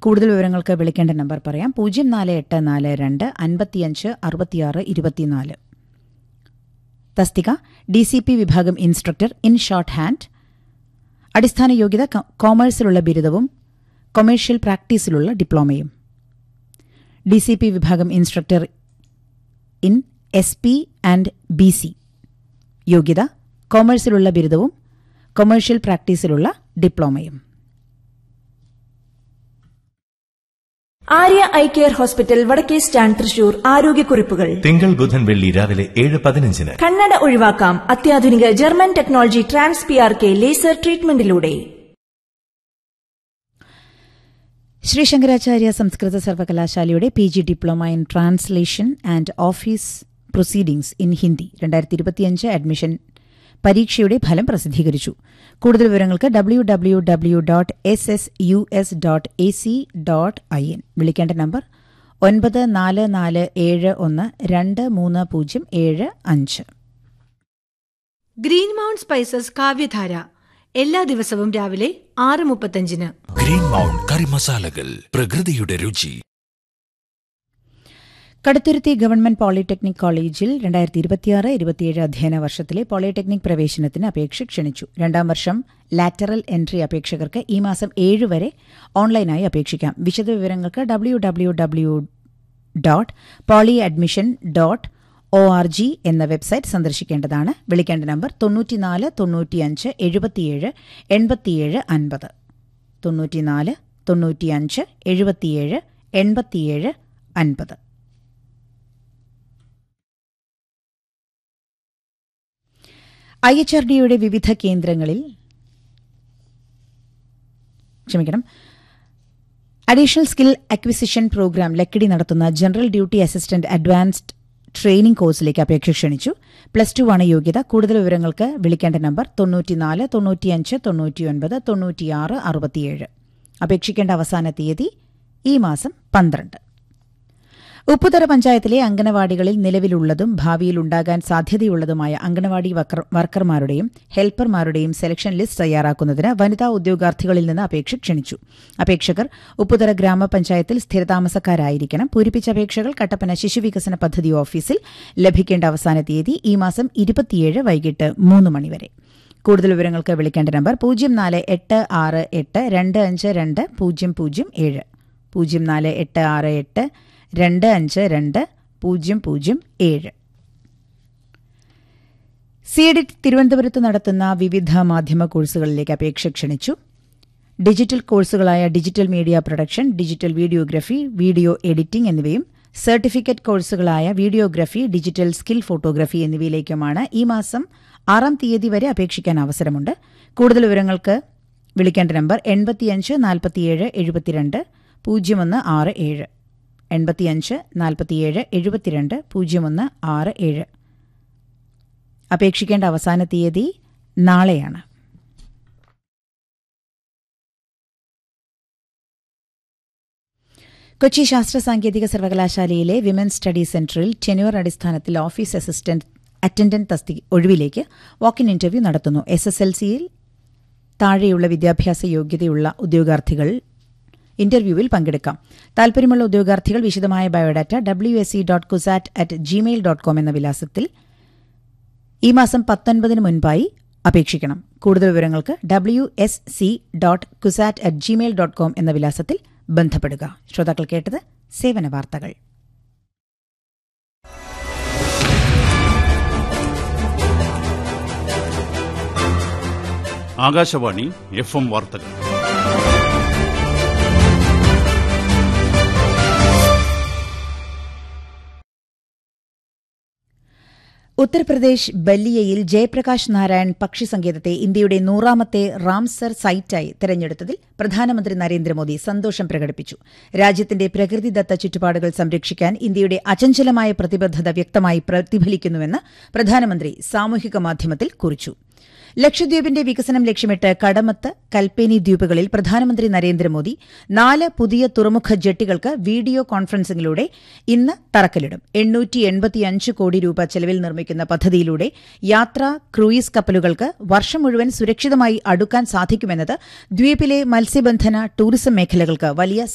കൂടുതൽ വിവരങ്ങൾക്ക് വിളിക്കേണ്ട നമ്പർ പറയാം പൂജ്യം നാല് എട്ട് നാല് രണ്ട് അൻപത്തിയഞ്ച് അറുപത്തിയാറ് ഇരുപത്തിനാല് തസ്തിക ഡി സി പി വിഭാഗം ഇൻസ്ട്രക്ടർ ഇൻ ഷോർട്ട് ഹാൻഡ് അടിസ്ഥാന യോഗ്യത കൊ- കോമേഴ്സിലുള്ള ബിരുദവും കൊമേഴ്ഷ്യൽ പ്രാക്ടീസിലുള്ള ഡിപ്ലോമയും ഡി സി പി വിഭാഗം instructor in S P and B C യോഗ്യത കോമേഴ്സിലുള്ള ബിരുദവും കൊമേഴ്ഷ്യൽ പ്രാക്ടീസിലുള്ള ഡിപ്ലോമയും ആര്യ ഐ കെയർ ഹോസ്പിറ്റൽ വടക്കേ സ്റ്റാൻഡ് തൃശൂർ ആരോഗ്യക്കുറിപ്പുകൾ തിങ്കൾ ബുധൻ വെള്ളി രാവിലെ ഏഴ് പതിനഞ്ചിന് കണ്ണട ഒഴിവാക്കാം അത്യാധുനിക German technology trans P R K laser ട്രീറ്റ്മെന്റിലൂടെ ശ്രീ ശങ്കരാചാര്യ സംസ്കൃത സർവകലാശാലയുടെ P G diploma in translation and office proceedings in Hindi രണ്ടായിരത്തി ഇരുപത്തിയഞ്ച് അഡ്മിഷൻ പരീക്ഷയുടെ ഫലം പ്രസിദ്ധീകരിച്ചു കൂടുതൽ വിവരങ്ങൾക്ക് W W W dot S S U S dot A C dot I N വിളിക്കേണ്ട നമ്പർ ഒൻപത് നാല് നാല് ഏഴ് ഒന്ന് രണ്ട് മൂന്ന് പൂജ്യം ഏഴ് അഞ്ച് ഗ്രീൻ മൗണ്ട് സ്പൈസസ് കാവ്യധാര എല്ലാ ദിവസവും രാവിലെ ആറ് മുപ്പത്തഞ്ചിന് ഗ്രീൻ മൗണ്ട് കറി മസാലകൾ പ്രകൃതിയുടെ രുചി കടുത്തുരുത്തി ഗവൺമെന്റ് പോളിടെക്നിക് കോളേജിൽ രണ്ടായിരത്തി ഇരുപത്തിയാറ് ഇരുപത്തിയേഴ് അധ്യയന വർഷത്തിലെ പോളിടെക്നിക് പ്രവേശനത്തിന് അപേക്ഷ ക്ഷണിച്ചു രണ്ടാം വർഷം ലാറ്ററൽ എൻട്രി അപേക്ഷകർക്ക് ഈ മാസം ഏഴ് വരെ ഓൺലൈനായി അപേക്ഷിക്കാം വിശദവിവരങ്ങൾക്ക് W W W dot poly admission dot O R G എന്ന വെബ്സൈറ്റ് സന്ദർശിക്കേണ്ടതാണ് വിളിക്കേണ്ട നമ്പർ തൊണ്ണൂറ്റിനാല് തൊണ്ണൂറ്റിയഞ്ച് എഴുപത്തിയേഴ് എൺപത്തിയേഴ് അൻപത് തൊണ്ണൂറ്റിനാല് തൊണ്ണൂറ്റിയഞ്ച് എഴുപത്തിയേഴ് എൺപത്തിയേഴ് അൻപത് ഐ എച്ച് ആർ ഡിയുടെ വിവിധ കേന്ദ്രങ്ങളിൽ ക്ഷമിക്കണം additional skill acquisition programme Lakkidi നടത്തുന്ന general duty assistant advanced training കോഴ്സിലേക്ക് അപേക്ഷ ക്ഷണിച്ചു പ്ലസ് ടു ആണ് യോഗ്യത കൂടുതൽ വിവരങ്ങൾക്ക് വിളിക്കേണ്ട നമ്പർ തൊണ്ണൂറ്റിനാല് തൊണ്ണൂറ്റിയഞ്ച് തൊണ്ണൂറ്റിയൊൻപത് തൊണ്ണൂറ്റിയാറ് അറുപത്തിയേഴ് അപേക്ഷിക്കേണ്ട അവസാന തീയതി ഈ മാസം പന്ത്രണ്ട് ഉപ്പുതറ പഞ്ചായത്തിലെ അംഗനവാടികളിൽ നിലവിലുള്ളതും ഭാവിയിൽ ഉണ്ടാകാൻ സാധ്യതയുള്ളതുമായ അംഗനവാടി വക്കർ- വർക്കർമാരുടെയും ഹെൽപ്പർമാരുടെയും സെലക്ഷൻ ലിസ്റ്റ് തയ്യാറാക്കുന്നതിന് വനിതാ ഉദ്യോഗാർത്ഥികളിൽ നിന്ന് അപേക്ഷ ക്ഷണിച്ചു അപേക്ഷകർ ഉപ്പുതറ ഗ്രാമപഞ്ചായത്തിൽ സ്ഥിരതാമസക്കാരായിരിക്കണം പൂരിപ്പിച്ച അപേക്ഷകൾ കട്ടപ്പന ശിശുവികസന പദ്ധതി ഓഫീസിൽ ലഭിക്കേണ്ട അവസാന തീയതി ഈ മാസം ഇരുപത്തിയേഴ് വൈകിട്ട് മൂന്ന് മണിവരെ കൂടുതൽ വിവരങ്ങൾക്ക് വിളിക്കേണ്ട നമ്പർ പൂജ്യം നാല് എട്ട് ആറ് എട്ട് രണ്ട് അഞ്ച് രണ്ട് പൂജ്യം പൂജ്യം ഏഴ് പൂജ്യം നാല് എട്ട് ആറ് എട്ട് രണ്ട് അഞ്ച് രണ്ട് പൂജ്യം പൂജ്യം ഏഴ് സിഎഡിറ്റ് തിരുവനന്തപുരത്ത് നടത്തുന്ന വിവിധ മാധ്യമ കോഴ്സുകളിലേക്ക് അപേക്ഷ ക്ഷണിച്ചു ഡിജിറ്റൽ കോഴ്സുകളായ digital media production digital videography video editing എന്നിവയും സർട്ടിഫിക്കറ്റ് കോഴ്സുകളായ വീഡിയോഗ്രഫി ഡിജിറ്റൽ സ്കിൽ ഫോട്ടോഗ്രഫി എന്നിവയിലേക്കുമാണ് ഈ മാസം ആറാം തീയതി വരെ അപേക്ഷിക്കാൻ അവസരമുണ്ട് കൂടുതൽ വിവരങ്ങൾക്ക് വിളിക്കേണ്ട നമ്പർ എൺപത്തിയഞ്ച് നാൽപ്പത്തിയേഴ് എഴുപത്തിരണ്ട് പൂജ്യം ഒന്ന് ആറ് ഏഴ് എൺപത്തിയഞ്ച് നാൽപ്പത്തിയേഴ് എഴുപത്തിരണ്ട് പൂജ്യം ഒന്ന് ആറ് ഏഴ് അപേക്ഷിക്കേണ്ട അവസാന തീയതി നാളെയാണ് കൊച്ചി ശാസ്ത്ര സാങ്കേതിക സർവകലാശാലയിലെ വിമൻ സ്റ്റഡി സെന്ററിൽ ടെന്യൂർ അടിസ്ഥാനത്തിൽ ഓഫീസ് അസിസ്റ്റന്റ് അറ്റൻഡന്റ് തസ്തി ഒഴിവിലേക്ക് വാക്കിൻ ഇന്റർവ്യൂ നടത്തുന്നു എസ് എസ് എൽ സിയിൽ താഴെയുള്ള വിദ്യാഭ്യാസ യോഗ്യതയുള്ള ഉദ്യോഗാർത്ഥികൾ ഇന്റർവ്യൂവിൽ പങ്കെടുക്കാം താൽപര്യമുള്ള ഉദ്യോഗാർത്ഥികൾ വിശദമായ biodata W S C dot CUSAT at Gmail dot com എന്ന വിലാസത്തിൽ ഈ മാസം പത്തൊൻപതിന് മുൻപായി അപേക്ഷിക്കണം കൂടുതൽ വിവരങ്ങൾക്ക് W S C dot CUSAT at Gmail dot com എന്ന വിലാസത്തിൽ ബന്ധപ്പെടുക ശ്രോതാക്കൾ കേട്ടത് സേവന വാർത്തകൾ ആകാശവാണി എഫ് എം വാർത്തകൾ ഉത്തർപ്രദേശ് ബല്ലിയയിൽ ജയപ്രകാശ് നാരായൺ പക്ഷി സങ്കേതത്തെ ഇന്ത്യയുടെ നൂറാമത്തെ റാംസർ സൈറ്റായി തെരഞ്ഞെടുത്തതിൽ പ്രധാനമന്ത്രി നരേന്ദ്രമോദി സന്തോഷം പ്രകടിപ്പിച്ചു രാജ്യത്തിന്റെ പ്രകൃതിദത്ത ചുറ്റുപാടുകൾ സംരക്ഷിക്കാൻ ഇന്ത്യയുടെ അചഞ്ചലമായ പ്രതിബദ്ധത വ്യക്തമായി പ്രതിഫലിക്കുന്നുവെന്ന് പ്രധാനമന്ത്രി സാമൂഹിക മാധ്യമത്തിൽ കുറിച്ചു ലക്ഷദ്വീപിന്റെ വികസനം ലക്ഷ്യമിട്ട് കടമത്ത് കൽപ്പേനി ദ്വീപുകളിൽ പ്രധാനമന്ത്രി നരേന്ദ്രമോദി നാല് പുതിയ തുറമുഖ ജെട്ടികൾക്ക് വീഡിയോ കോൺഫറൻസിംഗിലൂടെ ഇന്ന് തറക്കല്ലിടും എണ്ണൂറ്റി എൺപത്തിയഞ്ച് കോടി രൂപ ചെലവിൽ നിർമ്മിക്കുന്ന പദ്ധതിയിലൂടെ യാത്രാ ക്രൂയിസ് കപ്പലുകൾക്ക് വർഷം മുഴുവൻ സുരക്ഷിതമായി അടുക്കാൻ സാധിക്കുമെന്നത് ദ്വീപിലെ മത്സ്യബന്ധന ടൂറിസം മേഖലകൾക്ക് വലിയ